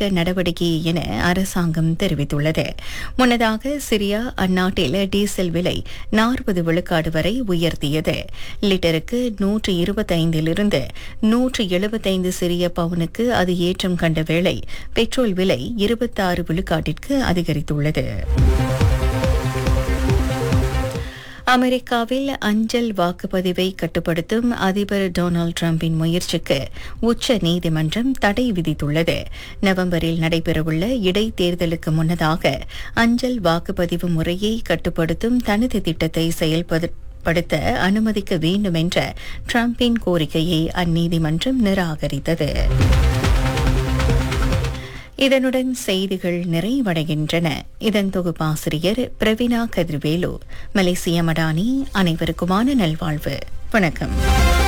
தற்காலிக நடவடிக்கை என அரசாங்கம் தெரிவித்துள்ளது முன்னதாக சிரியா அந்நாட்டில் டீசல் விலை நாற்பது விழுக்காடு வரை உயர்த்தியது லிட்டருக்கு நூற்று இருபத்தைந்திலிருந்து நூற்று எழுபத்தைந்து சிறிய பவுனுக்கு அது ஏற்றம் கண்ட வேளை பெட்ரோல் விலை இருபத்தாறு விழுக்காட்டிற்கு அதிகரித்துள்ளது அமெரிக்காவில் அஞ்சல் வாக்குப்பதிவை கட்டுப்படுத்தும் அதிபர் டொனால்டு டிரம்பின் முயற்சிக்கு உச்ச நீதிமன்றம் தடை விதித்துள்ளது நவம்பரில் நடைபெறவுள்ள இடைத்தேர்தலுக்கு முன்னதாக அஞ்சல் வாக்குப்பதிவு முறையை கட்டுப்படுத்தும் தனது திட்டத்தை செயல்படுத்த அனுமதிக்க வேண்டும் என்ற டிரம்பின் கோரிக்கையை அந்நீதிமன்றம் நிராகரித்தது இதனுடன் செய்திகள் நிறைவடைகின்றன இதன் தொகுப்பாசிரியர் பிரவீனா கதிர்வேலு மலேசிய மடானி அனைவருக்குமான நல்வாழ்வு வணக்கம்